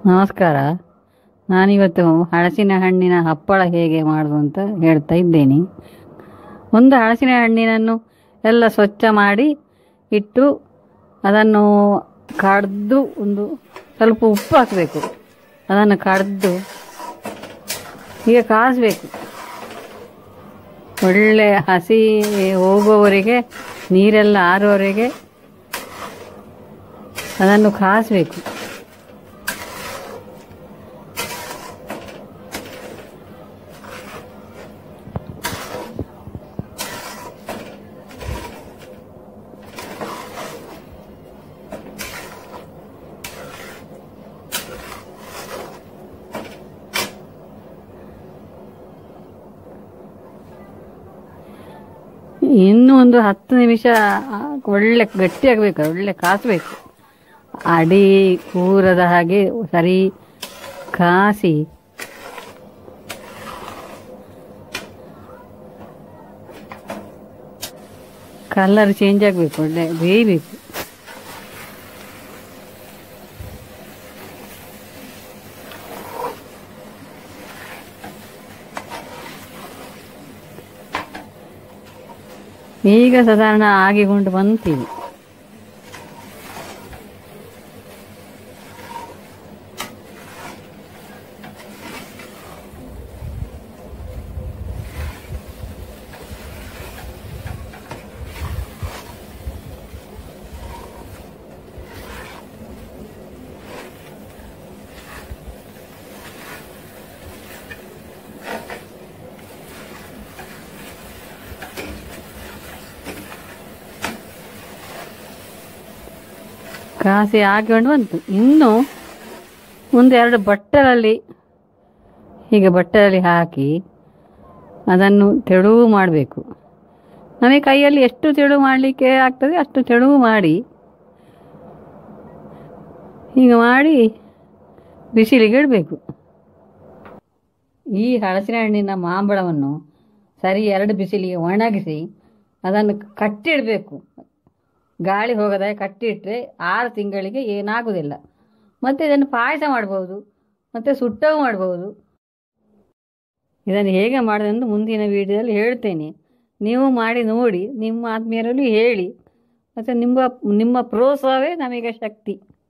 ನಮಸ್ಕಾರ ನಾನಿವತ್ತು ಹಲಸಿನ ಹಣ್ಣಿನ ಹಪ್ಪಳ ಹೇಗೆ ಮಾಡೋದು ಅಂತ ಹೇಳ್ತಾ ಇದ್ದೇನೆ ಒಂದು ಹಲಸಿನ ಹಣ್ಣಿನನ್ನು ಎಲ್ಲ ಸ್ವಚ್ಛ ಮಾಡಿ ಇಟ್ಟು ಅದನ್ನು ಕಡ್ದು ಒಂದು ಸ್ವಲ್ಪ ಉಪ್ಪು ಹಾಕಬೇಕು ಅದನ್ನು ಕಡ್ದು ಈಗ ಕಾಸಬೇಕು ಒಳ್ಳೆ ಹಸಿ ಹೋಗುವವರೆಗೆ ನೀರೆಲ್ಲ ಆರುವವರೆಗೆ ಅದನ್ನು ಕಾಸಬೇಕು ಇನ್ನೂ ಒಂದು ಹತ್ತು ನಿಮಿಷ ಆ, ಒಳ್ಳೆ ಗಟ್ಟಿಯಾಗಬೇಕು ಒಳ್ಳೆ ಕಾಸಬೇಕು ಅಡಿ ಕೂರದ ಹಾಗೆ ಸರಿ ಕಾಸಿ ಕಲರ್ ಚೇಂಜ್ ಆಗಬೇಕು ಒಳ್ಳೆ ಬೇಯಬೇಕು ಈಗ ಸಾಧಾರಣ ಆಗಿಕೊಂಡು ಬಂತೀವಿ ಕಾಸಿ ಹಾಕಿಕೊಂಡು ಬಂತು ಇನ್ನು ಒಂದೆರಡು ಬಟ್ಟಲಲ್ಲಿ ಹೀಗೆ ಬಟ್ಟಲಲ್ಲಿ ಹಾಕಿ ಅದನ್ನು ತೆಳುವು ಮಾಡಬೇಕು ನಮಗೆ ಕೈಯಲ್ಲಿ ಎಷ್ಟು ತೆಳು ಮಾಡಲಿಕ್ಕೆ ಆಗ್ತದೆ ಅಷ್ಟು ತೆಳುವು ಮಾಡಿ ಹೀಗೆ ಮಾಡಿ ಬಿಸಿಲಿಗೆ ಇಡಬೇಕು ಈ ಹಲಸಿನ ಹಣ್ಣಿನ ಮಾಂಬಳವನ್ನು ಸರಿ ಎರಡು ಬಿಸಿಲಿಗೆ ಒಣಗಿಸಿ ಅದನ್ನು ಕಟ್ಟಿಡಬೇಕು ಗಾಳಿ ಹೋಗದೆ ಕಟ್ಟಿಟ್ಟರೆ ಆರು ತಿಂಗಳಿಗೆ ಏನಾಗುವುದಿಲ್ಲ ಮತ್ತು ಇದನ್ನು ಪಾಯಸ ಮಾಡ್ಬೋದು ಮತ್ತು ಸುಟ್ಟವು ಮಾಡ್ಬೋದು ಇದನ್ನು ಹೇಗೆ ಮಾಡೋದೆಂದು ಮುಂದಿನ ವೀಡಿಯೋದಲ್ಲಿ ಹೇಳ್ತೇನೆ ನೀವು ಮಾಡಿ ನೋಡಿ ನಿಮ್ಮ ಆತ್ಮೀಯರಲ್ಲಿ ಹೇಳಿ ಮತ್ತು ನಿಮ್ಮ ನಿಮ್ಮ ಪ್ರೋತ್ಸಾಹವೇ ನಮಗೆ ಶಕ್ತಿ